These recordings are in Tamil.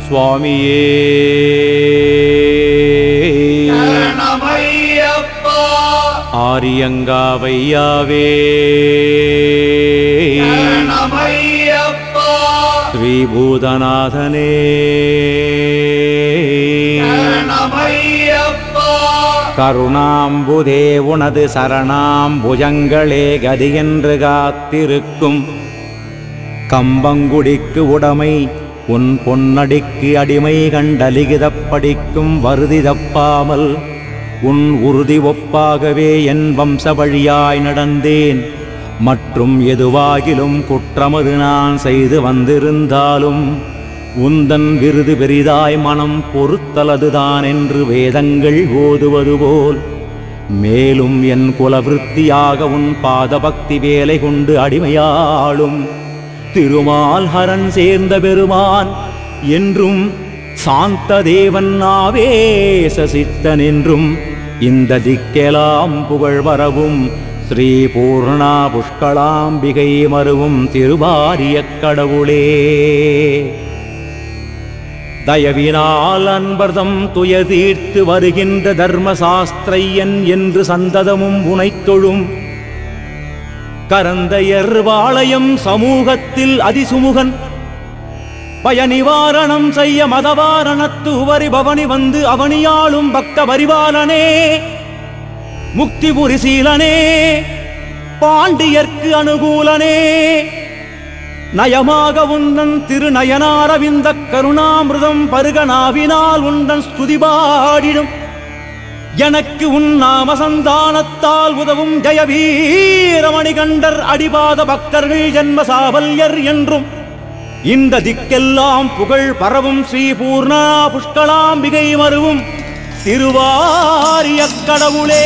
சுவாமியே சரணமையப்பா ஆரியங்காவையாவே சரணமையப்பா ஸ்ரீபூதநாதனே சரணமையப்பா கருணாம்புதே உனது சரணாம்புஜங்களே கதியென்று காத்திருக்கும் கம்பங்குடிக்கு உடைமை உன் பொன்னடிக்கு அடிமை கண்டலிகிதப் படிக்கும் வருதி தப்பாமல் உன் உறுதி ஒப்பாகவே என் வம்ச வழியாய் நடந்தேன் மற்றும் எதுவாகிலும் குற்றமது நான் செய்து வந்திருந்தாலும் உந்தன் விருது பெரிதாய் மனம் பொறுத்தலதுதான் என்று வேதங்கள் ஓதுவது போல் மேலும் என் குலவிருத்தியாக உன் பாதபக்தி வேலை கொண்டு அடிமையாளும் திருமால் ஹரன் சேர்ந்த பெருமான் என்றும் சாந்த தேவன் ஆவேசசித்தன் என்றும் இந்த திக்கெலாம் புகழ் வரவும் ஸ்ரீ பூர்ணா புஷ்களாம்பிகை மருவும் திருவாரியக் கடவுளே தயவினால் அன்பர்தம் துயர் தீர்த்து வருகின்ற தர்மசாஸ்திரையன் என்று சந்ததமும் உனைத்தொழும் கரந்தையர் வாளையம் சமூகத்தில் அதிசுமுகன் பயநிவாரணம் செய்ய மதவாரணத்து உவரி பவனி வந்து அவனியாளும் பக்த பரிபாலனே முக்தி புரிசீலனே பாண்டியர்க்கு அனுகூலனே நயமாக உந்தன் திருநயனாரவிந்த கருணாமிருதம் பருகனாவினால் உந்தன் ஸ்துதிபாடிடும் எனக்கு உன் நாம சந்தானத்தால் உதவும் ஜெயவீரமணி கண்டர் அடிபாத பக்தர்கள் ஜென்ம சாவல்யர் என்றும் இந்த திக்கெல்லாம் புகழ் பரவும் ஸ்ரீ பூர்ணா புஷ்களாம்பிகை மருவும் திருவாரியக் கடவுளே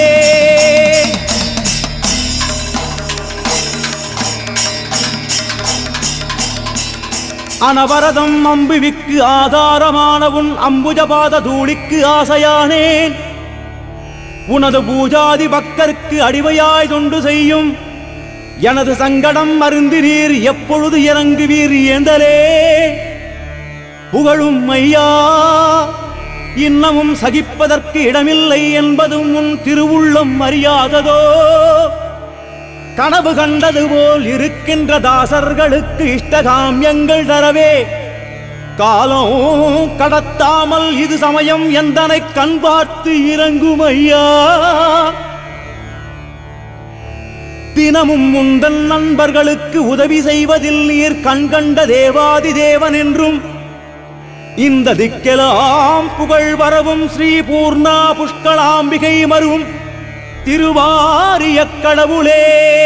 அனவரதம் அம்புவிக்கு ஆதாரமான உன் அம்புஜபாத தூளிக்கு ஆசையானேன் உனது பூஜாதி பக்தர்க்கு அடிமையாய் தொண்டு செய்யும் எனது சங்கடம் மருந்து நீர் எப்பொழுது இறங்குவீர் ஏந்தலே புகழும் ஐயா இன்னமும் சகிப்பதற்கு இடமில்லை என்பதும் உன் திருவுள்ளம் அறியாததோ கனவு கண்டது போல் இருக்கின்ற தாசர்களுக்கு இஷ்டகாமியங்கள் தரவே காலம் கடத்தாமல் இது சமயம் எந்தனை கண் பார்த்து இறங்கும் ஐயா தினமும் உந்தன் நண்பர்களுக்கு உதவி செய்வதில் நீர் கண்கண்ட தேவாதி தேவன் என்றும் இந்த திக்கெலாம் புகழ் வரவும் ஸ்ரீ பூர்ணா புஷ்களாம்பிகை மருவும் திருவாரியக் கடவுளே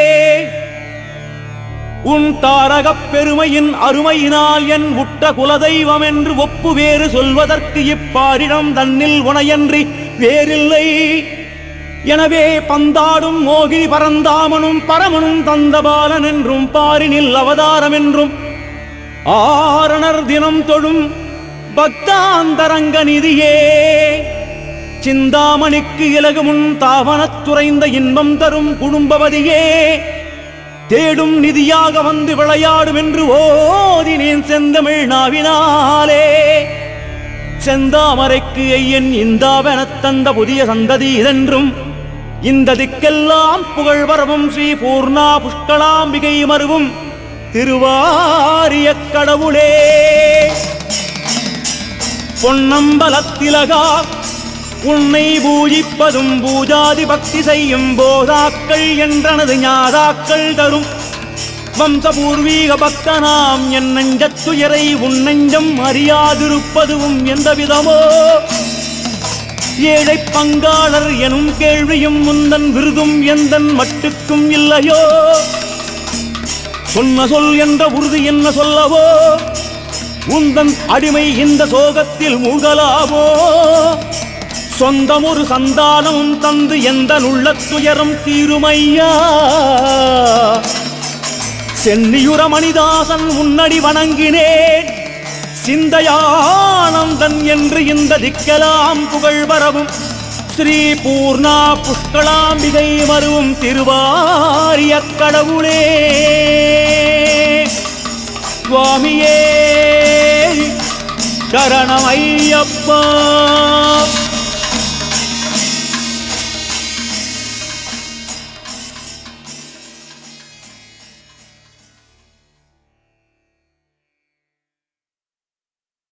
உன் தாரகப் பெருமையின் அருமையினால் என் உற்ற குலதெய்வம் என்று ஒப்பு வேறு சொல்வதற்கு இப்பாரிடம் தன்னில் உனையன்றி வேறில்லை எனவே பந்தாடும் மோகினி பரந்தாமனும் பரமனும் தந்தபாலன் என்றும் பாரினில் அவதாரம் என்றும் ஆரணர் தினம் தொழும் பக்தாந்தரங்க நிதியே சிந்தாமணிக்கு இலகுமுன் தாவனத்துறைந்த இன்பம் தரும் குடும்பவதியே தேடும் நிதியாக வந்து விளையாடும் என்று ஓதினேன் செந்தமிழ் நாவினாலே செந்தாமரைக்கு ஐயன் இந்தாவெனத் தந்த புதிய சந்ததி இதென்றும் இந்த திக்கெல்லாம் புகழ் வரவும் ஸ்ரீ பூர்ணா புஷ்களாம்பிகை மருவும் திருவாரியக் கடவுளே பொன்னம்பலத்திலகா உன்னை பூஜிப்பதும் பூஜாதி பக்தி செய்யும் போதாக்கள் என்றனது ஞாதாக்கள் தரும் வம்சபூர்வீக பக்தனாம் என் நெஞ்சத்துயரை உன் நெஞ்சம் அறியாதிருப்பதுவும் எந்த விதமோ ஏழை பங்காளர் எனும் கேள்வியும் முந்தன் விருதும் எந்தன் மட்டுக்கும் இல்லையோ சொன்ன சொல் என்ற உறுதி என்ன சொல்லவோ உந்தன் அடிமை இந்த சோகத்தில் மூழ்கலாவோ சொந்தம் ஒரு சந்தானமும் தந்து எந்த உள்ளத்துயரம் தீருமையா சென்னியுர மணிதாசன் உன்னடி வணங்கினேன் சிந்தையானந்தன் என்று இந்த திக்கலாம் புகழ் வரவும் ஸ்ரீ பூர்ணா புஷ்களாம்பிகை மருவும் திருவாரியக் கடவுளே சுவாமியே சரணமையப்பா